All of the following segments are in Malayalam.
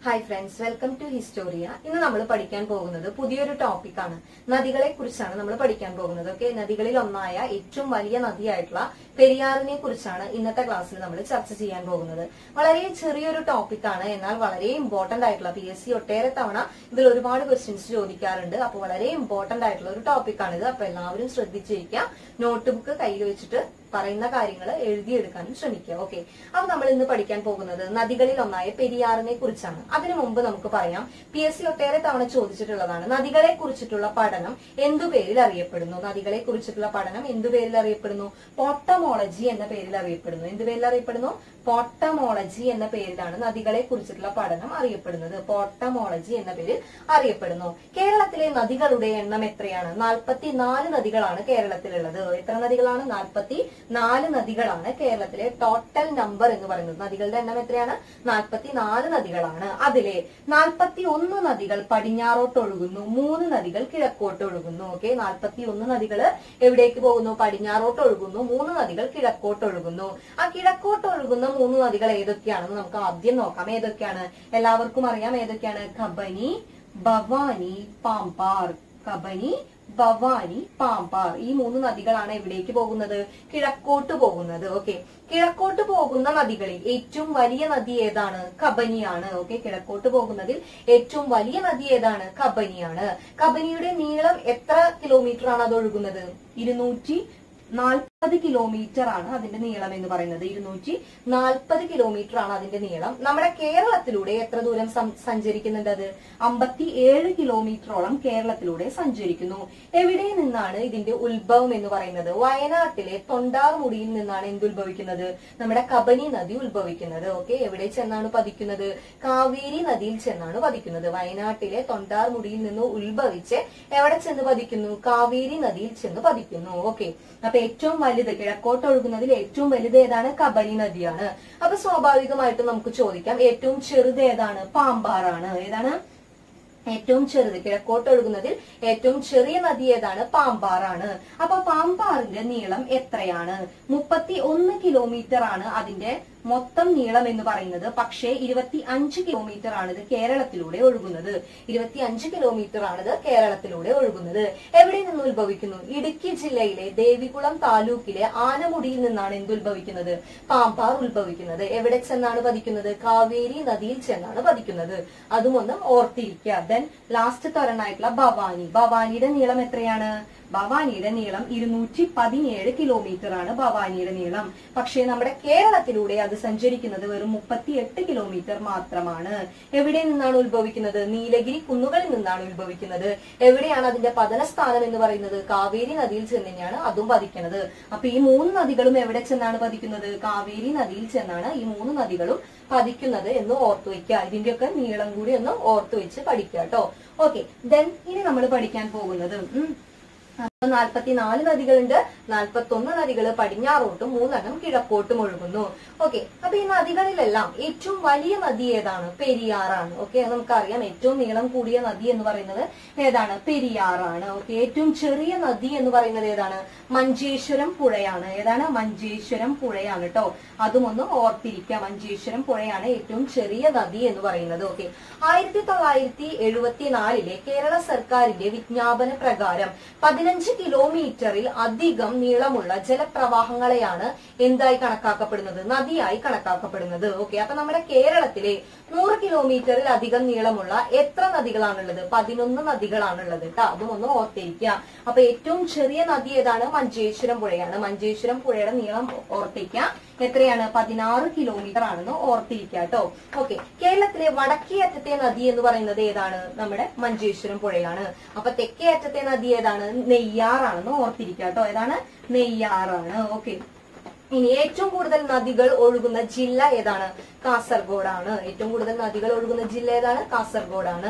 Hi friends welcome to Historia ഇന്ന് നമ്മൾ പഠിക്കാൻ പോകുന്നത് പുതിയൊരു ടോപ്പിക്കാണ് നദികളെ കുറിച്ചാണ് നമ്മൾ പഠിക്കാൻ പോകുന്നത് ഓക്കെ നദികളിൽ ഒന്നായ ഏറ്റവും വലിയ നദിയായിട്ടുള്ള പെരിയാറിനെ കുറിച്ചാണ് ഇന്നത്തെ ക്ലാസ്സിൽ നമ്മൾ ചർച്ച ചെയ്യാൻ പോകുന്നത് വളരെ ചെറിയൊരു ടോപ്പിക്കാണ് എന്നാൽ വളരെ ഇമ്പോർട്ടന്റ് ആയിട്ടുള്ള പി എസ് സി ഒട്ടേറെ തവണ ഇതിൽ ഒരുപാട് ക്വസ്റ്റ്യൻസ് ചോദിക്കാറുണ്ട് അപ്പോൾ വളരെ ഇമ്പോർട്ടന്റ് ആയിട്ടുള്ള ഒരു ടോപ്പിക്കാണിത് അപ്പൊ എല്ലാവരും ശ്രദ്ധിച്ചിരിക്കുക നോട്ട് ബുക്ക് കയ്യിൽ വെച്ചിട്ട് പറയുന്ന കാര്യങ്ങൾ എഴുതിയെടുക്കാനും ശ്രമിക്കുക ഓക്കെ അപ്പൊ നമ്മൾ ഇന്ന് പഠിക്കാൻ പോകുന്നത് നദികളിൽ ഒന്നായ പെരിയാറിനെ കുറിച്ചാണ് അതിനു മുമ്പ് നമുക്ക് പറയാം പി എസ് സി ഒട്ടേറെ തവണ ചോദിച്ചിട്ടുള്ളതാണ് നദികളെ കുറിച്ചിട്ടുള്ള പഠനം എന്തു പേരിൽ അറിയപ്പെടുന്നു നദികളെ കുറിച്ചിട്ടുള്ള പഠനം എന്തു പേരിൽ അറിയപ്പെടുന്നു പോട്ടമോളജി എന്ന പേരിൽ അറിയപ്പെടുന്നു എന്ത് പേരിൽ അറിയപ്പെടുന്നു പോട്ടമോളജി എന്ന പേരിലാണ് നദികളെ കുറിച്ചിട്ടുള്ള പഠനം അറിയപ്പെടുന്നത് പോട്ടമോളജി എന്ന പേരിൽ അറിയപ്പെടുന്നു കേരളത്തിലെ നദികളുടെ എണ്ണം എത്രയാണ് നാൽപ്പത്തി നാല് നദികളാണ് കേരളത്തിലുള്ളത് എത്ര നദികളാണ് നാൽപ്പത്തി നാല് നദികളാണ് കേരളത്തിലെ ടോട്ടൽ നമ്പർ എന്ന് പറയുന്നത് നദികളുടെ എണ്ണം എത്രയാണ് നാൽപ്പത്തി നാല് നദികളാണ് അതിലെ നാൽപ്പത്തി ഒന്ന് നദികൾ പടിഞ്ഞാറോട്ട് ഒഴുകുന്നു മൂന്ന് നദികൾ കിഴക്കോട്ട് ഒഴുകുന്നു ഓക്കെ നാൽപ്പത്തി ഒന്ന് നദികൾ എവിടേക്ക് പോകുന്നു പടിഞ്ഞാറോട്ട് ഒഴുകുന്നു മൂന്ന് നദികൾ കിഴക്കോട്ട് ഒഴുകുന്നു ആ കിഴക്കോട്ട് ഒഴുകുന്ന മൂന്ന് നദികൾ ഏതൊക്കെയാണെന്ന് നമുക്ക് ആദ്യം നോക്കാം ഏതൊക്കെയാണ് എല്ലാവർക്കും അറിയാം ഏതൊക്കെയാണ് കബനി ഭവാനി പാമ്പാർ കബനി ഭവാനി പാമ്പാർ ഈ മൂന്ന് നദികളാണ് എവിടേക്ക് പോകുന്നത് കിഴക്കോട്ട് പോകുന്നത് ഓക്കെ കിഴക്കോട്ട് പോകുന്ന നദികളിൽ ഏറ്റവും വലിയ നദി ഏതാണ് കബനിയാണ് ഓക്കെ കിഴക്കോട്ട് പോകുന്നതിൽ ഏറ്റവും വലിയ നദി ഏതാണ് കബനിയാണ് കബനിയുടെ നീളം എത്ര കിലോമീറ്റർ ആണ് അത് ഒഴുകുന്നത് ഇരുന്നൂറ്റി നാൽപ്പത് കിലോമീറ്റർ ആണ് അതിന്റെ നീളം എന്ന് പറയുന്നത് ഇരുന്നൂറ്റി നാൽപ്പത് കിലോമീറ്റർ ആണ് അതിന്റെ നീളം നമ്മുടെ കേരളത്തിലൂടെ എത്ര ദൂരം സം- സഞ്ചരിക്കുന്നുണ്ട് അത് അമ്പത്തി ഏഴ് കിലോമീറ്ററോളം കേരളത്തിലൂടെ സഞ്ചരിക്കുന്നു എവിടെ നിന്നാണ് ഇതിന്റെ ഉത്ഭവം എന്ന് പറയുന്നത് വയനാട്ടിലെ തൊണ്ടാർമുടിയിൽ നിന്നാണ് എന്ത് ഉത്ഭവിക്കുന്നത് നമ്മുടെ കബനി നദി ഉത്ഭവിക്കുന്നത് ഓക്കെ എവിടെ ചെന്നാണ് പതിക്കുന്നത് കാവേരി നദിയിൽ ചെന്നാണ് പതിക്കുന്നത് വയനാട്ടിലെ തൊണ്ടാർമുടിയിൽ നിന്ന് ഉത്ഭവിച്ച് എവിടെ ചെന്ന് പതിക്കുന്നു കാവേരി നദിയിൽ ചെന്ന് പതിക്കുന്നു ഓക്കെ അപ്പൊ ഏറ്റവും വലുത് കിഴക്കോട്ട് ഒഴുകുന്നതിൽ ഏറ്റവും വലുത് ഏതാണ് കബനി നദിയാണ് അപ്പൊ സ്വാഭാവികമായിട്ടും നമുക്ക് ചോദിക്കാം ഏറ്റവും ചെറുത് ഏതാണ് പാമ്പാറാണ് ഏതാണ് ഏറ്റവും ചെറുത് കിഴക്കോട്ട് ഒഴുകുന്നതിൽ ഏറ്റവും ചെറിയ നദി ഏതാണ് പാമ്പാറാണ് അപ്പൊ പാമ്പാറിന്റെ നീളം എത്രയാണ് മുപ്പത്തി ഒന്ന് കിലോമീറ്റർ ആണ് അതിന്റെ മൊത്തം നീളം എന്ന് പറയുന്നത് പക്ഷേ ഇരുപത്തി അഞ്ച് കിലോമീറ്റർ ആണ് ഇത് കേരളത്തിലൂടെ ഒഴുകുന്നത് ഇരുപത്തി അഞ്ച് കിലോമീറ്റർ ആണ് ഇത് കേരളത്തിലൂടെ ഒഴുകുന്നത് എവിടെ നിന്ന് ഉത്ഭവിക്കുന്നു ഇടുക്കി ജില്ലയിലെ ദേവികുളം താലൂക്കിലെ ആനമുടിയിൽ നിന്നാണ് എന്ത് ഉത്ഭവിക്കുന്നത് പാമ്പാർ ഉത്ഭവിക്കുന്നത് എവിടെ ചെന്നാണ് പതിക്കുന്നത് കാവേരി നദിയിൽ ചെന്നാണ് പതിക്കുന്നത് അതും ഒന്ന് ഓർത്തിരിക്കുക ദെൻ ലാസ്റ്റ് തരണായിട്ടുള്ള ഭവാനി ഭവാനിയുടെ നീളം എത്രയാണ് ഭവാനിയുടെ നീളം ഇരുന്നൂറ്റി പതിനേഴ് കിലോമീറ്റർ ആണ് ഭവാനിയുടെ നീളം പക്ഷേ നമ്മുടെ കേരളത്തിലൂടെ അത് സഞ്ചരിക്കുന്നത് വെറും മുപ്പത്തിയെട്ട് കിലോമീറ്റർ മാത്രമാണ് എവിടെ നിന്നാണ് ഉത്ഭവിക്കുന്നത് നീലഗിരി കുന്നുകളിൽ നിന്നാണ് ഉത്ഭവിക്കുന്നത് എവിടെയാണ് അതിന്റെ പതനസ്ഥാനം എന്ന് പറയുന്നത് കാവേരി നദിയിൽ ചെന്ന് തന്നെയാണ് അതും പതിക്കുന്നത് അപ്പൊ ഈ മൂന്ന് നദികളും എവിടെ ചെന്നാണ് പതിക്കുന്നത് കാവേരി നദിയിൽ ചെന്നാണ് ഈ മൂന്ന് നദികളും പതിക്കുന്നത് എന്ന് ഓർത്തു വെക്കുക ഇതിന്റെയൊക്കെ നീളം കൂടി ഒന്ന് ഓർത്തു വെച്ച് പഠിക്കുക കേട്ടോ ഓക്കെ ദെൻ ഇനി നമ്മൾ പഠിക്കാൻ പോകുന്നത് ഉം, അപ്പൊ നാൽപ്പത്തിനാല് നദികളുണ്ട് നാൽപ്പത്തി ഒന്ന് നദികൾ പടിഞ്ഞാറോട്ടും മൂന്നെണ്ണം കിഴക്കോട്ടും ഒഴുകുന്നു ഓക്കെ അപ്പൊ ഈ നദികളിലെല്ലാം ഏറ്റവും വലിയ നദി ഏതാണ് പെരിയാറാണ് ഓക്കെ നമുക്കറിയാം ഏറ്റവും നീളം കൂടിയ നദി എന്ന് പറയുന്നത് ഏതാണ് പെരിയാറാണ് ഓക്കെ ഏറ്റവും ചെറിയ നദി എന്ന് പറയുന്നത് ഏതാണ് മഞ്ചേശ്വരം പുഴയാണ് ഏതാണ് മഞ്ചേശ്വരം പുഴയാണ് കേട്ടോ അതും ഒന്ന് ഓർത്തിരിക്കുക മഞ്ചേശ്വരം പുഴയാണ് ഏറ്റവും ചെറിയ നദി എന്ന് പറയുന്നത് ഓക്കെ ആയിരത്തി തൊള്ളായിരത്തി എഴുപത്തിനാലിലെ കേരള സർക്കാരിന്റെ വിജ്ഞാപന പ്രകാരം പതിനഞ്ച് കിലോമീറ്ററിൽ അധികം നീളമുള്ള ജലപ്രവാഹങ്ങളെയാണ് എന്തായി കണക്കാക്കപ്പെടുന്നത് നദിയായി കണക്കാക്കപ്പെടുന്നത് ഓക്കെ അപ്പൊ നമ്മുടെ കേരളത്തിലെ നൂറ് കിലോമീറ്ററിൽ അധികം നീളമുള്ള എത്ര നദികളാണുള്ളത് പതിനൊന്ന് നദികളാണുള്ളത് കേട്ടോ അതും ഒന്ന് ഓർത്തിരിക്കുക അപ്പൊ ഏറ്റവും ചെറിയ നദി ഏതാണ് മഞ്ചേശ്വരം പുഴയാണ് മഞ്ചേശ്വരം പുഴയുടെ നീളം ഓർത്തിരിക്കുക എത്രയാണ് പതിനാറ് കിലോമീറ്റർ ആണെന്ന് ഓർത്തിരിക്കുക കേട്ടോ ഓക്കെ കേരളത്തിലെ വടക്കേ അറ്റത്തെ നദി എന്ന് പറയുന്നത് ഏതാണ് നമ്മുടെ മഞ്ചേശ്വരം പുഴയാണ് അപ്പൊ തെക്കേ അറ്റത്തെ നദി ഏതാണ് നെയ്യാറാണെന്ന് ഓർത്തിരിക്കുക കേട്ടോ ഏതാണ് നെയ്യാറാണ് ഓക്കെ ഇനി ഏറ്റവും കൂടുതൽ നദികൾ ഒഴുകുന്ന ജില്ല ഏതാണ് കാസർഗോഡാണ് ഏറ്റവും കൂടുതൽ നദികൾ ഒഴുകുന്ന ജില്ല ഏതാണ് കാസർഗോഡാണ്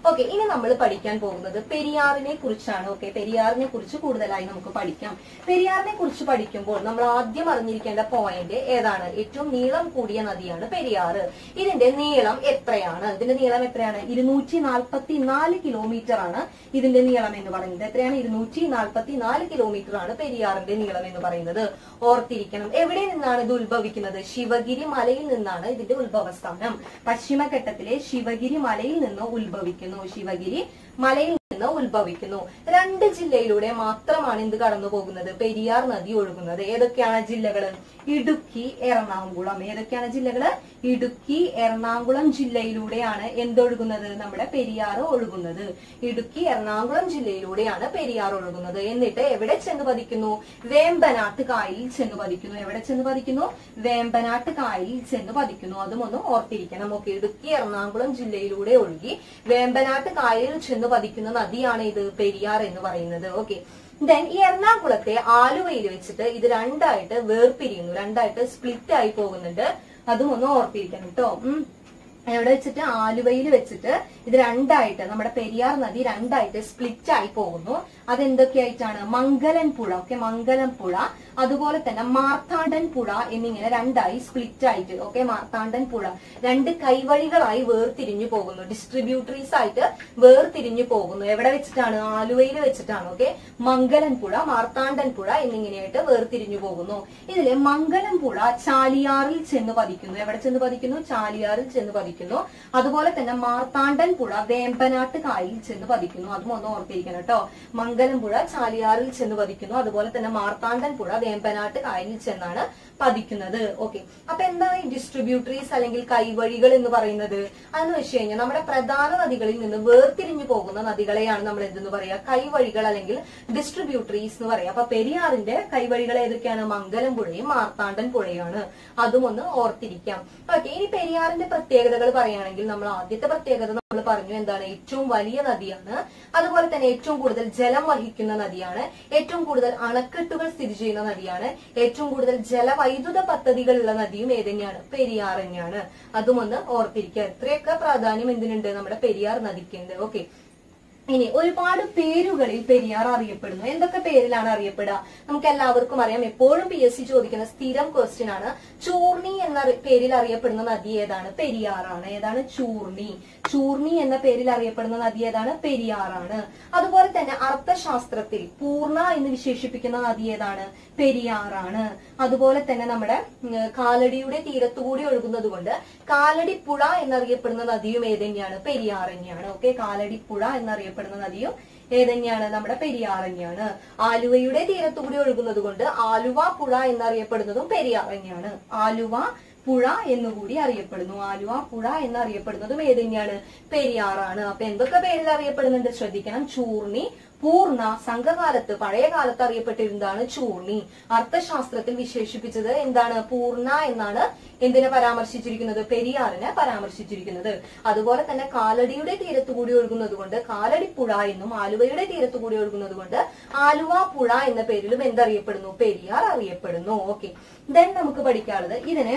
ഓക്കെ ഇനി നമ്മൾ പഠിക്കാൻ പോകുന്നത് പെരിയാറിനെ കുറിച്ചാണ് ഓക്കെ പെരിയാറിനെ കുറിച്ച് കൂടുതലായി നമുക്ക് പഠിക്കാം പെരിയാറിനെ കുറിച്ച് പഠിക്കുമ്പോൾ നമ്മൾ ആദ്യം അറിഞ്ഞിരിക്കേണ്ട പോയിന്റ് ഏതാണ് ഏറ്റവും നീളം കൂടിയ നദിയാണ് പെരിയാറ് ഇതിന്റെ നീളം എത്രയാണ് ഇതിന്റെ നീളം എത്രയാണ് ഇരുന്നൂറ്റി നാൽപ്പത്തി നാല് കിലോമീറ്റർ ആണ് ഇതിന്റെ നീളം എന്ന് പറയുന്നത് എത്രയാണ് ഇരുന്നൂറ്റി നാൽപ്പത്തി നാല് കിലോമീറ്റർ ആണ് പെരിയാറിന്റെ നീളം എന്ന് പറയുന്നത് ഓർത്തിരിക്കണം എവിടെ നിന്നാണ് ഇത് ഉത്ഭവിക്കുന്നത് ശിവഗിരി മലയിൽ നിന്നാണ് ഇതിന്റെ ഉത്ഭവസ്ഥാനം പശ്ചിമഘട്ടത്തിലെ ശിവഗിരി മലയിൽ നിന്ന് ഉത്ഭവിക്കുന്നു ശിവഗിരി മലയിൽ നിന്ന് ഉത്ഭവിക്കുന്നു രണ്ട് ജില്ലയിലൂടെ മാത്രമാണ് ഇത് കടന്നു പോകുന്നത് പെരിയാർ നദി ഒഴുകുന്നത് ഏതൊക്കെയാണ് ജില്ലകള് ഇടുക്കി എറണാകുളം ഏതൊക്കെയാണ് ജില്ലകള് ഇടുക്കി എറണാകുളം ജില്ലയിലൂടെയാണ് എന്തൊഴുകുന്നത് നമ്മുടെ പെരിയാർ ഒഴുകുന്നത് ഇടുക്കി എറണാകുളം ജില്ലയിലൂടെയാണ് പെരിയാർ ഒഴുകുന്നത് എന്നിട്ട് എവിടെ ചെന്ന് പതിക്കുന്നു വേമ്പനാട്ട് കായലിൽ ചെന്ന് പതിക്കുന്നു എവിടെ ചെന്ന് പതിക്കുന്നു വേമ്പനാട്ട് കായലിൽ ചെന്ന് പതിക്കുന്നു അതും ഒന്ന് ഓർത്തിരിക്കണം ഓക്കെ ഇടുക്കി എറണാകുളം ജില്ലയിലൂടെ ഒഴുകി വേമ്പനാട്ട് കായലിൽ ചെന്ന് പതിക്കുന്ന നദിയാണ് ഇത് പെരിയാർ എന്ന് പറയുന്നത് ഓക്കെ ദെൻ ഈ എറണാകുളത്തെ ആലുവയിൽ വെച്ചിട്ട് ഇത് രണ്ടായിട്ട് വേർപിരിയുന്നു രണ്ടായിട്ട് സ്പ്ലിറ്റ് ആയി പോകുന്നുണ്ട് അതും ഒന്ന് ഓർത്തിരിക്കണം കേട്ടോ ഉം എവിടെ വെച്ചിട്ട് ആലുവയിൽ വെച്ചിട്ട് ഇത് രണ്ടായിട്ട് നമ്മുടെ പെരിയാർ നദി രണ്ടായിട്ട് സ്പ്ലിറ്റ് ആയി പോകുന്നു അതെന്തൊക്കെയായിട്ടാണ് മംഗലൻ പുഴ ഓക്കെ മംഗലം പുഴ അതുപോലെ തന്നെ മാർത്താണ്ഡൻ പുഴ എന്നിങ്ങനെ രണ്ടായി സ്പ്ലിറ്റ് ആയിട്ട് ഓക്കെ മാർത്താണ്ഡൻ പുഴ രണ്ട് കൈവഴികളായി വേർതിരിഞ്ഞു പോകുന്നു ഡിസ്ട്രിബ്യൂട്ടറീസ് ആയിട്ട് വേർതിരിഞ്ഞു പോകുന്നു എവിടെ വെച്ചിട്ടാണ് ആലുവയിൽ വെച്ചിട്ടാണ് ഓക്കെ മംഗലൻ പുഴ മാർത്താണ്ഡൻ പുഴ എന്നിങ്ങനെയായിട്ട് വേർതിരിഞ്ഞു പോകുന്നു ഇതില് മംഗലം പുഴ ചാലിയാറിൽ ചെന്ന് പതിക്കുന്നു എവിടെ ചെന്ന് പതിക്കുന്നു ചാലിയാറിൽ ചെന്ന് പതിക്കുന്നു അതുപോലെ തന്നെ മാർത്താണ്ഡൻ പുഴ വേമ്പനാട്ട് കായലിൽ ചെന്ന് പതിക്കുന്നു അതും ഒന്ന് ഓർത്തിരിക്കണം കേട്ടോ മംഗലം പുഴ ചാലിയാറിൽ ചെന്ന് പതിക്കുന്നു അതുപോലെ തന്നെ മാർത്താണ്ഡൻ പുഴ വേമ്പനാട്ട് കായലിൽ ചെന്നാണ് പതിക്കുന്നത് ഓക്കെ അപ്പൊ എന്താണ് ഈ ഡിസ്ട്രിബ്യൂട്ടറീസ് അല്ലെങ്കിൽ കൈവഴികൾ എന്ന് പറയുന്നത് അതെന്ന് വെച്ച് കഴിഞ്ഞാൽ നമ്മുടെ പ്രധാന നദികളിൽ നിന്ന് വേർതിരിഞ്ഞു പോകുന്ന നദികളെയാണ് നമ്മൾ എന്തെന്ന് പറയാ കൈവഴികൾ അല്ലെങ്കിൽ ഡിസ്ട്രിബ്യൂട്ടറീസ് എന്ന് പറയാം അപ്പൊ പെരിയാറിന്റെ കൈവഴികൾ ഏതൊക്കെയാണ് മംഗലം പുഴയും മാർത്താണ്ഡൻ പുഴയാണ് അതും ഒന്ന് ഓർത്തിരിക്കാം ഓക്കെ ഇനി പെരിയാറിന്റെ പ്രത്യേകതകൾ പറയുകയാണെങ്കിൽ നമ്മൾ ആദ്യത്തെ പ്രത്യേകത നമ്മൾ പറഞ്ഞു എന്താണ് ഏറ്റവും വലിയ നദിയാണ് അതുപോലെ തന്നെ ഏറ്റവും കൂടുതൽ ജലം വഹിക്കുന്ന നദിയാണ് ഏറ്റവും കൂടുതൽ അണക്കെട്ടുകൾ സ്ഥിതി ചെയ്യുന്ന നദിയാണ് ഏറ്റവും കൂടുതൽ ജലവൈദ്യുത പദ്ധതികളുള്ള നദിയും ഏതന്നെയാണ് പെരിയാർ തന്നെയാണ് അതും ഒന്ന് ഓർത്തിരിക്കുക ഇത്രയൊക്കെ പ്രാധാന്യം എന്തിനുണ്ട് നമ്മുടെ പെരിയാർ നദിക്കുണ്ട് ഓക്കെ ഇനി ഒരുപാട് പേരുകളിൽ പെരിയാർ അറിയപ്പെടുന്നു എന്തൊക്കെ പേരിലാണ് അറിയപ്പെടുക നമുക്ക് എല്ലാവർക്കും അറിയാം എപ്പോഴും പി എസ് സി ചോദിക്കുന്ന സ്ഥിരം ക്വസ്റ്റ്യൻ ആണ് ചൂർണി എന്ന റി- പേരിൽ അറിയപ്പെടുന്ന നദി ഏതാണ് പെരിയാറാണ് ഏതാണ് ചൂർണി ചൂർണി എന്ന പേരിൽ അറിയപ്പെടുന്ന നദി ഏതാണ് പെരിയാറാണ് അതുപോലെ തന്നെ അർത്ഥശാസ്ത്രത്തിൽ പൂർണ്ണ എന്ന് വിശേഷിപ്പിക്കുന്ന നദി ഏതാണ് പെരിയാറാണ് അതുപോലെ തന്നെ നമ്മുടെ ഉം, കാലടിയുടെ തീരത്തുകൂടി ഒഴുകുന്നത് കൊണ്ട് കാലടിപ്പുഴ എന്നറിയപ്പെടുന്ന നദിയും ഏതന്നെയാണ് പെരിയാർ തന്നെയാണ് ഓക്കെ കാലടിപ്പുഴ എന്നറിയപ്പെടുന്ന നദിയും ഏതന്നെയാണ് നമ്മുടെ പെരിയാർ തന്നെയാണ് ആലുവയുടെ തീരത്തുകൂടി ഒഴുകുന്നത് കൊണ്ട് ആലുവ പുഴ എന്നറിയപ്പെടുന്നതും പെരിയാർ തന്നെയാണ് ആലുവ പുഴ എന്നുകൂടി അറിയപ്പെടുന്നു ആലുവ പുഴ എന്നറിയപ്പെടുന്നതും ഏതന്നെയാണ് പെരിയാറാണ് അപ്പൊ എന്തൊക്കെ പേരിൽ അറിയപ്പെടുന്നുണ്ട് ശ്രദ്ധിക്കണം ചൂർണി പൂർണ്ണ സംഘകാലത്ത് പഴയ കാലത്ത് അറിയപ്പെട്ടിരുന്നതാണ് ചൂർണി അർത്ഥശാസ്ത്രത്തിൽ വിശേഷിപ്പിച്ചത് എന്താണ് പൂർണ്ണ എന്നാണ് എന്തിനെ പരാമർശിച്ചിരിക്കുന്നത് പെരിയാറിനെ പരാമർശിച്ചിരിക്കുന്നത് അതുപോലെ തന്നെ കാലടിയുടെ തീരത്തുകൂടി ഒഴുകുന്നത് കൊണ്ട് കാലടിപ്പുഴ എന്നും ആലുവയുടെ തീരത്തുകൂടി ഒഴുകുന്നത് കൊണ്ട് ആലുവ പുഴ എന്ന പേരിലും എന്തറിയപ്പെടുന്നു പെരിയാർ അറിയപ്പെടുന്നു ഓക്കെ ദെൻ നമുക്ക് പഠിക്കാനുള്ളത് ഇതിനെ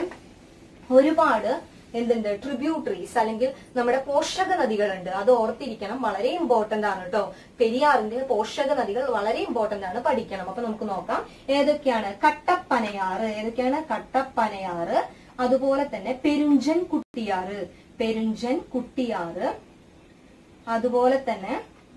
ഒരുപാട് എന്തുണ്ട് ട്രിബ്യൂട്ടറീസ് അല്ലെങ്കിൽ നമ്മുടെ പോഷക നദികളുണ്ട് അത് ഓർത്തിരിക്കണം വളരെ ഇമ്പോർട്ടന്റ് ആണ് കേട്ടോ പെരിയാറിന്റെ പോഷക നദികൾ വളരെ ഇമ്പോർട്ടന്റ് ആണ് പഠിക്കണം അപ്പൊ നമുക്ക് നോക്കാം ഏതൊക്കെയാണ് കട്ടപ്പനയാറ് ഏതൊക്കെയാണ് കട്ടപ്പനയാറ് അതുപോലെ തന്നെ പെരുഞ്ചൻ കുട്ടിയാറ് പെരുഞ്ചൻ കുട്ടിയാറ് അതുപോലെ തന്നെ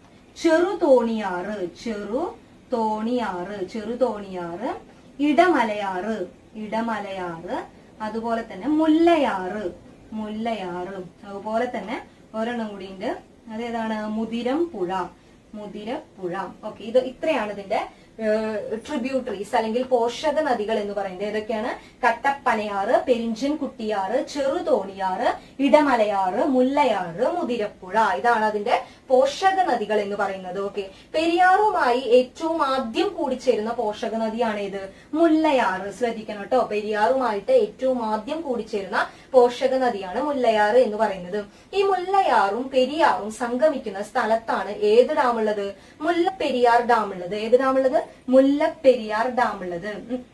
ചെറുതോണിയാറ് ചെറു തോണിയാറ് ചെറുതോണിയാറ് ഇടമലയാറ് ഇടമലയാറ് അതുപോലെ തന്നെ മുല്ലയാറ് മുല്ലയാറ് അതുപോലെ തന്നെ ഒരെണ്ണം കൂടി ഉണ്ട് അതേതാണ് മുതിരം പുഴ മുതിരപ്പുഴ ഓക്കെ ഇത് ഇത്രയാണ് ഇതിന്റെ ട്രിബ്യൂട്ടറീസ് അല്ലെങ്കിൽ പോഷക നദികൾ എന്ന് പറയുന്നത് ഏതൊക്കെയാണ് കട്ടപ്പനയാറ് പെരിഞ്ചൻ കുട്ടിയാറ് ചെറുതോണിയാറ് ഇടമലയാറ് മുല്ലയാറ് മുതിരപ്പുഴ ഇതാണ് അതിന്റെ പോഷക നദികൾ എന്ന് പറയുന്നത് ഓക്കെ പെരിയാറുമായി ഏറ്റവും ആദ്യം കൂടിച്ചേരുന്ന പോഷക നദിയാണ് ഇത് മുല്ലയാറ് ശ്രദ്ധിക്കണം കേട്ടോ പെരിയാറുമായിട്ട് ഏറ്റവും ആദ്യം കൂടിച്ചേരുന്ന പോഷക നദിയാണ് മുല്ലയാറ് എന്ന് പറയുന്നത് ഈ മുല്ലയാറും പെരിയാറും സംഗമിക്കുന്ന സ്ഥലത്താണ് ഏത് ഡാം ഉള്ളത് മുല്ലപ്പെരിയാർ ഡാം ഉള്ളത് ഏത് ഡാം ഉള്ളത് മുല്ലപ്പെരിയാർ ഡാം ഉള്ളത് ഉം.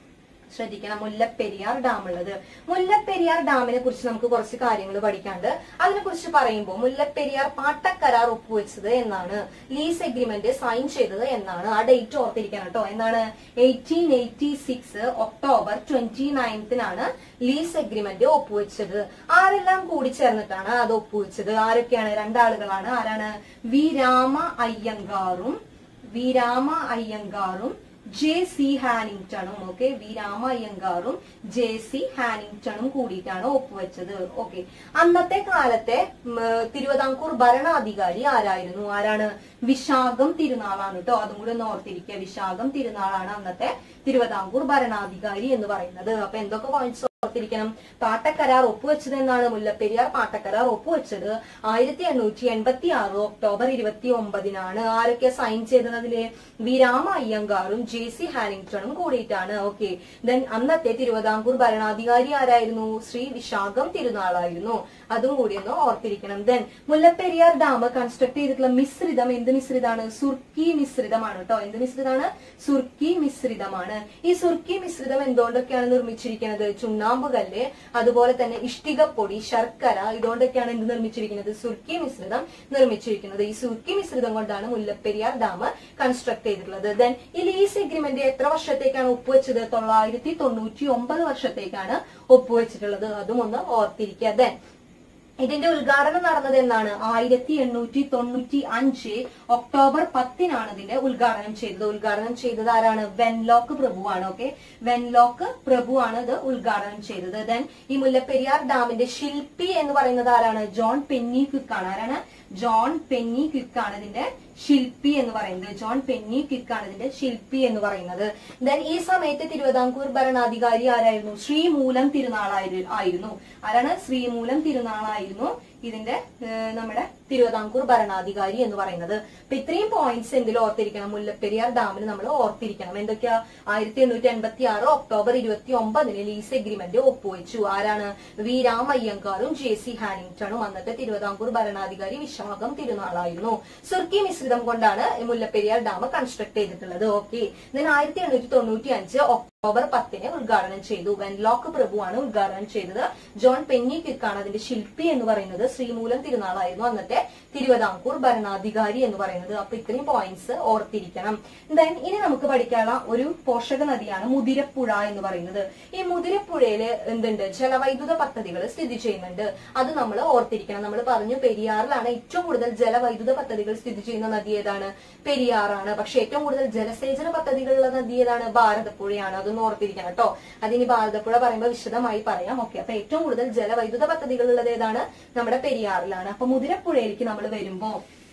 ശ്രദ്ധിക്കണം മുല്ലപ്പെരിയാർ ഡാം ഉള്ളത് മുല്ലപ്പെരിയാർ ഡാമിനെ കുറിച്ച് നമുക്ക് കുറച്ച് കാര്യങ്ങൾ പഠിക്കാണ്ട് അതിനെ കുറിച്ച് പറയുമ്പോൾ മുല്ലപ്പെരിയാർ പാട്ടക്കരാർ ഒപ്പുവെച്ചത് എന്നാണ് ലീസ് എഗ്രിമെന്റ് സൈൻ ചെയ്തത് എന്നാണ് ആ ഡേറ്റ് ഓർത്തിരിക്കണം കേട്ടോ എന്താണ് eighteen eighty six October twenty നയൻത്തിനാണ് ലീസ് എഗ്രിമെന്റ് ഒപ്പുവെച്ചത് ആരെല്ലാം കൂടി ചേർന്നിട്ടാണ് അത് ഒപ്പുവെച്ചത് ആരൊക്കെയാണ് രണ്ടാളുകളാണ് ആരാണ് വി രാമ അയ്യങ്കാറും വി രാമ അയ്യങ്കാറും ജെ സി ഹാനിങ്ടണും ഓക്കെ വി രാമ അയ്യങ്കാറും ജെ സി ഹാനിങ്ടണും കൂടിയിട്ടാണ് ഒപ്പുവെച്ചത് ഓക്കെ അന്നത്തെ കാലത്തെ ഉം, തിരുവിതാംകൂർ ഭരണാധികാരി ആരായിരുന്നു ആരാണ് വിശാഖം തിരുനാളാണ് കേട്ടോ അതും കൂടി ഒന്ന് ഓർത്തിരിക്കുക വിശാഖം തിരുനാളാണ് അന്നത്തെ തിരുവിതാംകൂർ ഭരണാധികാരി എന്ന് പറയുന്നത് അപ്പൊ എന്തൊക്കെ പോയിന്റ്സ് ഓർത്തിരിക്കണം പാട്ടക്കരാർ ഒപ്പുവെച്ചത് എന്നാണ് മുല്ലപ്പെരിയാർ പാട്ടക്കരാർ ഒപ്പുവെച്ചത് ആയിരത്തി എണ്ണൂറ്റി എൺപത്തി ആറ് ഒക്ടോബർ ഇരുപത്തി ഒമ്പതിനാണ് ആരൊക്കെ സൈൻ ചെയ്തത് അതില് വിരാമ അയ്യങ്കാറും ജെ സി ഹാനിങ്ടണും കൂടിയിട്ടാണ് ഓക്കെ ദെൻ അന്നത്തെ തിരുവിതാംകൂർ ഭരണാധികാരി ആരായിരുന്നു ശ്രീ വിശാഖം തിരുനാളായിരുന്നു അതും കൂടി ഒന്ന് ഓർത്തിരിക്കണം ദെൻ മുല്ലപ്പെരിയാർ ഡാം കൺസ്ട്രക്ട് ചെയ്തിട്ടുള്ള മിശ്രിതം എന്ത് മിശ്രിതാണ് സുർക്കി മിശ്രിതമാണ് കേട്ടോ എന്ത് മിശ്രിതമാണ് സുർക്കി മിശ്രിതമാണ് ഈ സുർക്കി മിശ്രിതം എന്തുകൊണ്ടൊക്കെയാണ് നിർമ്മിച്ചിരിക്കുന്നത് ചുണ്ണാമ്പ് കല്ല് അതുപോലെ തന്നെ ഇഷ്ടികപ്പൊടി ശർക്കര ഇതുകൊണ്ടൊക്കെയാണ് എന്ത് നിർമ്മിച്ചിരിക്കുന്നത് സുർക്കി മിശ്രിതം നിർമ്മിച്ചിരിക്കുന്നത് ഈ സുർക്കി മിശ്രിതം കൊണ്ടാണ് മുല്ലപ്പെരിയാർ ഡാം കൺസ്ട്രക്ട് ചെയ്തിട്ടുള്ളത് ദെൻ ഈ ലീസ് എഗ്രിമെന്റ് എത്ര വർഷത്തേക്കാണ് ഒപ്പുവെച്ചത് തൊള്ളായിരത്തി തൊണ്ണൂറ്റി ഒമ്പത് വർഷത്തേക്കാണ് ഒപ്പുവെച്ചിട്ടുള്ളത് അതും ഒന്ന് ഓർത്തിരിക്കുക ദെൻ ഇതിന്റെ ഉദ്ഘാടനം നടന്നത് എന്നാണ് ആയിരത്തി എണ്ണൂറ്റി തൊണ്ണൂറ്റി അഞ്ച് ഒക്ടോബർ പത്തിനാണ് ഇതിന്റെ ഉദ്ഘാടനം ചെയ്തത് ഉദ്ഘാടനം ചെയ്തത് ആരാണ് വെൻലോക്ക് പ്രഭുവാണ് ഓക്കെ വെൻലോക്ക് പ്രഭുവാണ് ഇത് ഉദ്ഘാടനം ചെയ്തത് ദെൻ ഈ മുല്ലപ്പെരിയാർ ഡാമിന്റെ ശില്പി എന്ന് പറയുന്നത് ആരാണ് ജോൺ പെന്നി ക്വിക്കാണ് ആരാണ് ജോൺ പെന്നി ക്വിക്കാണ് ഇതിന്റെ ശില്പി എന്ന് പറയുന്നത് ജോൺ പെന്നി ക്വിക്കാണ് ഇതിന്റെ ശില്പി എന്ന് പറയുന്നത് ദെൻ ഈ സമയത്ത് തിരുവിതാംകൂർ ഭരണാധികാരി ആരായിരുന്നു ശ്രീമൂലം തിരുനാളായി ആയിരുന്നു ആരാണ് ശ്രീമൂലം തിരുനാളായിരുന്നു ഇതിന്റെ ഏഹ്, നമ്മുടെ തിരുവിതാംകൂർ ഭരണാധികാരി എന്ന് പറയുന്നത് അപ്പൊ ഇത്രയും പോയിന്റ്സ് എന്തിൽ ഓർത്തിരിക്കണം മുല്ലപ്പെരിയാർ ഡാമിൽ നമ്മൾ ഓർത്തിരിക്കണം എന്തൊക്കെയാ ആയിരത്തി എണ്ണൂറ്റി എൺപത്തി ആറ് ഒക്ടോബർ ഇരുപത്തി ഒമ്പതിന് ലീസ് എഗ്രിമെന്റ് ഒപ്പുവെച്ചു ആരാണ് വി രാമയ്യങ്കാറും ജെ സി ഹാനിങ്ടണും അന്നത്തെ തിരുവിതാംകൂർ ഭരണാധികാരി വിശാഖം തിരുനാളായിരുന്നു സുർക്കി മിശ്രിതം കൊണ്ടാണ് ഈ മുല്ലപ്പെരിയാർ ഡാം കൺസ്ട്രക്ട് ചെയ്തിട്ടുള്ളത് ഓക്കെ ദെൻ ആയിരത്തി എണ്ണൂറ്റി തൊണ്ണൂറ്റി അഞ്ച് ഒക്ടോബർ പത്തിന് ഉദ്ഘാടനം ചെയ്തു വെൻലോക്ക് പ്രഭുവാണ് ഉദ്ഘാടനം ചെയ്തത് ജോൺ പെന്നി ക്വിക്കാണ് അതിന്റെ ശില്പി എന്ന് പറയുന്നത് ശ്രീമൂലം തിരുനാളായിരുന്നു അന്നത്തെ തിരുവിതാംകൂർ ഭരണാധികാരി എന്ന് പറയുന്നത് അപ്പൊ ഇത്രയും പോയിന്റ്സ് ഓർത്തിരിക്കണം ദെൻ ഇനി നമുക്ക് പഠിക്കാനുള്ള ഒരു പോഷക നദിയാണ് മുതിരപ്പുഴ എന്ന് പറയുന്നത് ഈ മുതിരപ്പുഴയില് എന്തുണ്ട് ജലവൈദ്യുത പദ്ധതികൾ സ്ഥിതി ചെയ്യുന്നുണ്ട് അത് നമ്മൾ ഓർത്തിരിക്കണം നമ്മൾ പറഞ്ഞു പെരിയാറിലാണ് ഏറ്റവും കൂടുതൽ ജലവൈദ്യുത പദ്ധതികൾ സ്ഥിതി ചെയ്യുന്ന നദി ഏതാണ് പെരിയാറാണ് പക്ഷെ ഏറ്റവും കൂടുതൽ ജലസേചന പദ്ധതികളുള്ള നദി ഏതാണ് ഭാരതപ്പുഴയാണ് അതൊന്ന് ഓർത്തിരിക്കണം കേട്ടോ അതിനി ഭാരതപ്പുഴ പറയുമ്പോൾ വിശദമായി പറയാം ഓക്കെ അപ്പൊ ഏറ്റവും കൂടുതൽ ജലവൈദ്യുത പദ്ധതികൾ ഉള്ളത് ഏതാണ് നമ്മുടെ പെരിയാറിലാണ് അപ്പൊ മുതിരപ്പുഴയിലേക്ക് നമ്മൾ വരുമ്പോ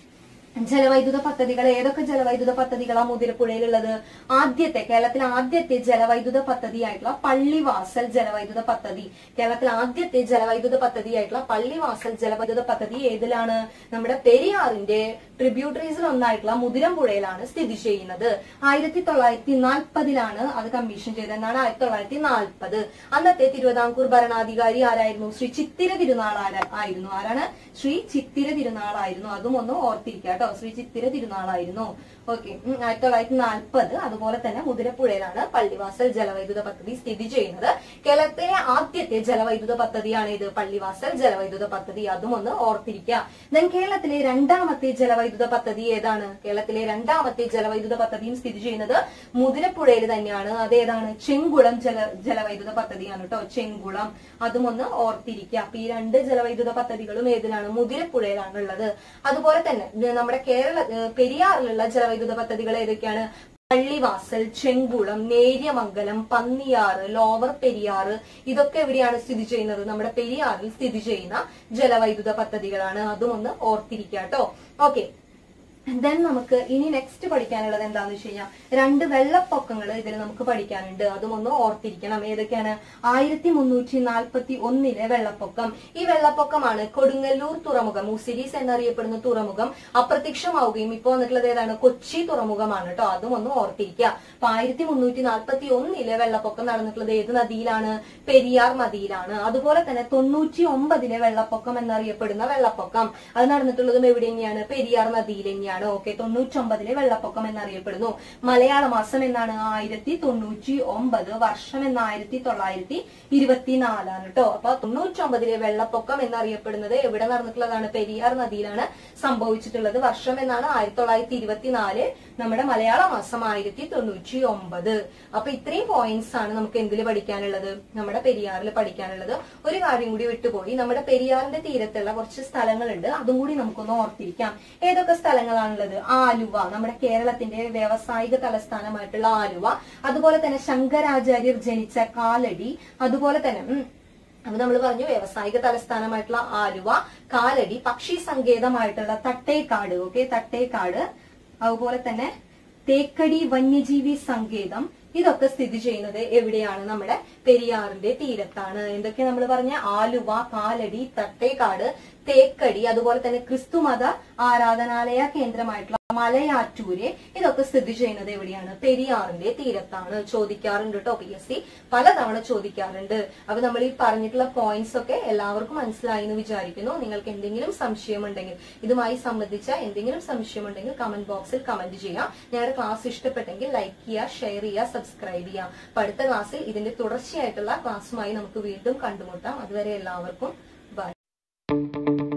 ജലവൈദ്യുത പദ്ധതികൾ ഏതൊക്കെ ജലവൈദ്യുത പദ്ധതികളാണ് മുതിരപ്പുഴയിലുള്ളത് ആദ്യത്തെ കേരളത്തിലെ ആദ്യത്തെ ജലവൈദ്യുത പദ്ധതിയായിട്ടുള്ള പള്ളിവാസൽ ജലവൈദ്യുത പദ്ധതി കേരളത്തിലെ ആദ്യത്തെ ജലവൈദ്യുത പദ്ധതിയായിട്ടുള്ള പള്ളിവാസൽ ജലവൈദ്യുത പദ്ധതി ഏതിലാണ് നമ്മുടെ പെരിയാറിന്റെ ട്രിബ്യൂട്ടറീസിൽ ഒന്നായിട്ടുള്ള മുതിരമ്പുഴയിലാണ് സ്ഥിതി ചെയ്യുന്നത് ആയിരത്തി തൊള്ളായിരത്തി നാൽപ്പതിലാണ് അത് കമ്മീഷൻ ചെയ്തത് എന്നാണ് ആയിരത്തി തൊള്ളായിരത്തി നാൽപ്പത് അന്നത്തെ തിരുവിതാംകൂർ ഭരണാധികാരി ആരായിരുന്നു ശ്രീ ചിത്തിര തിരുനാൾ ആര- ആയിരുന്നു ആരാണ് ശ്രീ ചിത്തിര തിരുനാളായിരുന്നു അതും ഒന്ന് ഓർത്തിരിക്കുക കേട്ടോ ശ്രീ ചിത്തിര തിരുനാളായിരുന്നു ഓക്കെ ആയിരത്തി തൊള്ളായിരത്തി നാൽപ്പത് അതുപോലെ തന്നെ മുതിരപ്പുഴയിലാണ് പള്ളിവാസൽ ജലവൈദ്യുത പദ്ധതി സ്ഥിതി ചെയ്യുന്നത് കേരളത്തിലെ ആദ്യത്തെ ജലവൈദ്യുത പദ്ധതിയാണ് ഇത് പള്ളിവാസൽ ജലവൈദ്യുത പദ്ധതി അതും ഒന്ന് ഓർത്തിരിക്കുക ദെൻ കേരളത്തിലെ രണ്ടാമത്തെ ജലവൈദ്യുത പദ്ധതി ഏതാണ് കേരളത്തിലെ രണ്ടാമത്തെ ജലവൈദ്യുത പദ്ധതിയും സ്ഥിതി ചെയ്യുന്നത് മുതിരപ്പുഴയിൽ തന്നെയാണ് അതേതാണ് ചെങ്കുളം ജല ജലവൈദ്യുത പദ്ധതിയാണ് കേട്ടോ ചെങ്കുളം അതും ഒന്ന് ഓർത്തിരിക്കുക അപ്പൊ ഈ രണ്ട് ജലവൈദ്യുത പദ്ധതികളും ഏതിലാണ് മുതിരപ്പുഴയിലാണ് ഉള്ളത് അതുപോലെ തന്നെ ഇത് നമ്മുടെ കേരള ഏഹ് പെരിയാറിലുള്ള ജലവൈദ്യുത പദ്ധതികൾ ഏതൊക്കെയാണ് പള്ളിവാസൽ ചെങ്കുളം നേര്യമംഗലം പന്നിയാറ് ലോവർ പെരിയാറ് ഇതൊക്കെ എവിടെയാണ് സ്ഥിതി ചെയ്യുന്നത് നമ്മുടെ പെരിയാറിൽ സ്ഥിതി ചെയ്യുന്ന ജലവൈദ്യുത പദ്ധതികളാണ് അതും ഒന്ന് ഓർത്തിരിക്കുക കേട്ടോ ഓക്കെ ദെൻ നമുക്ക് ഇനി നെക്സ്റ്റ് പഠിക്കാനുള്ളത് എന്താണെന്ന് വെച്ച് കഴിഞ്ഞാൽ രണ്ട് വെള്ളപ്പൊക്കങ്ങൾ ഇതിൽ നമുക്ക് പഠിക്കാനുണ്ട് അതും ഒന്ന് ഓർത്തിരിക്കണം ഏതൊക്കെയാണ് ആയിരത്തി മുന്നൂറ്റി നാൽപ്പത്തി ഒന്നിലെ വെള്ളപ്പൊക്കം ഈ വെള്ളപ്പൊക്കമാണ് കൊടുങ്ങല്ലൂർ തുറമുഖം മുസിരീസ് എന്നറിയപ്പെടുന്ന തുറമുഖം അപ്രത്യക്ഷമാവുകയും ഇപ്പോൾ വന്നിട്ടുള്ളത് ഏതാണ് കൊച്ചി തുറമുഖമാണ് കേട്ടോ അതും ഒന്ന് ഓർത്തിരിക്കുക അപ്പൊ ആയിരത്തി മുന്നൂറ്റി നാൽപ്പത്തി ഒന്നിലെ വെള്ളപ്പൊക്കം നടന്നിട്ടുള്ളത് ഏത് നദിയിലാണ് പെരിയാർ നദിയിലാണ് അതുപോലെ തന്നെ തൊണ്ണൂറ്റി ഒമ്പതിലെ വെള്ളപ്പൊക്കം എന്നറിയപ്പെടുന്ന വെള്ളപ്പൊക്കം അത് നടന്നിട്ടുള്ളതും എവിടെ തന്നെയാണ് പെരിയാർ നദിയിൽ തന്നെയാണ് എങ്ങനെയാണ് ഓക്കെ തൊണ്ണൂറ്റൊമ്പതിലെ വെള്ളപ്പൊക്കം എന്നറിയപ്പെടുന്നു മലയാള മാസം എന്നാണ് ആയിരത്തി തൊണ്ണൂറ്റി ഒമ്പത് വർഷം എന്ന ആയിരത്തി തൊള്ളായിരത്തി ഇരുപത്തിനാലാണ് കേട്ടോ അപ്പൊ തൊണ്ണൂറ്റൊമ്പതിലെ വെള്ളപ്പൊക്കം എന്നറിയപ്പെടുന്നത് എവിടെ നടന്നിട്ടുള്ളതാണ് പെരിയാർ നദിയിലാണ് സംഭവിച്ചിട്ടുള്ളത് വർഷം എന്നാണ് ആയിരത്തി തൊള്ളായിരത്തി ഇരുപത്തിനാല് നമ്മുടെ മലയാള മാസം ആയിരത്തി തൊണ്ണൂറ്റി ഒമ്പത് അപ്പൊ ഇത്രയും പോയിന്റ്സ് ആണ് നമുക്ക് എന്തിൽ പഠിക്കാനുള്ളത് നമ്മുടെ പെരിയാറിൽ പഠിക്കാനുള്ളത് ഒരു കാര്യം കൂടി വിട്ടുപോയി നമ്മുടെ പെരിയാറിന്റെ തീരത്തുള്ള കുറച്ച് സ്ഥലങ്ങളുണ്ട് അതും കൂടി നമുക്കൊന്ന് ഓർത്തിരിക്കാം ഏതൊക്കെ സ്ഥലങ്ങളാണുള്ളത് ആലുവ നമ്മുടെ കേരളത്തിന്റെ വ്യാവസായിക തലസ്ഥാനമായിട്ടുള്ള ആലുവ അതുപോലെ തന്നെ ശങ്കരാചാര്യർ ജനിച്ച കാലടി അതുപോലെ തന്നെ ഉം, അപ്പൊ നമ്മൾ പറഞ്ഞു വ്യാവസായിക തലസ്ഥാനമായിട്ടുള്ള ആലുവ കാലടി പക്ഷി സങ്കേതമായിട്ടുള്ള തട്ടേക്കാട് ഓക്കെ തട്ടേക്കാട് അതുപോലെ തന്നെ തേക്കടി വന്യജീവി സങ്കേതം ഇതൊക്കെ സ്ഥിതി ചെയ്യുന്നത് എവിടെയാണ് നമ്മുടെ പെരിയാറിന്റെ തീരത്താണ് എന്തൊക്കെ നമ്മൾ പറഞ്ഞ ആലുവ കാലടി തട്ടേക്കാട് തേക്കടി അതുപോലെ തന്നെ ക്രിസ്തുമത ആരാധനാലയ കേന്ദ്രമായിട്ടുള്ള മലയാറ്റൂര് ഇതൊക്കെ സ്ഥിതി ചെയ്യുന്നത് എവിടെയാണ് പെരിയാറിന്റെ തീരത്താണ് ചോദിക്കാറുണ്ട് കേട്ടോ പി എസ് സി പലതവണ ചോദിക്കാറുണ്ട് അപ്പൊ നമ്മൾ ഈ പറഞ്ഞിട്ടുള്ള പോയിന്റ്സ് ഒക്കെ എല്ലാവർക്കും മനസ്സിലായി എന്ന് വിചാരിക്കുന്നു നിങ്ങൾക്ക് എന്തെങ്കിലും സംശയമുണ്ടെങ്കിൽ ഇതുമായി സംബന്ധിച്ച എന്തെങ്കിലും സംശയമുണ്ടെങ്കിൽ കമന്റ് ബോക്സിൽ കമന്റ് ചെയ്യാം ഞങ്ങളുടെ ക്ലാസ് ഇഷ്ടപ്പെട്ടെങ്കിൽ ലൈക്ക് ചെയ്യുക ഷെയർ ചെയ്യുക സബ്സ്ക്രൈബ് ചെയ്യുക അപ്പൊ അടുത്ത ക്ലാസ്സിൽ ഇതിന്റെ തുടർച്ചയായിട്ടുള്ള ക്ലാസ്സുമായി നമുക്ക് വീണ്ടും കണ്ടുമുട്ടാം അതുവരെ എല്ലാവർക്കും ബൈ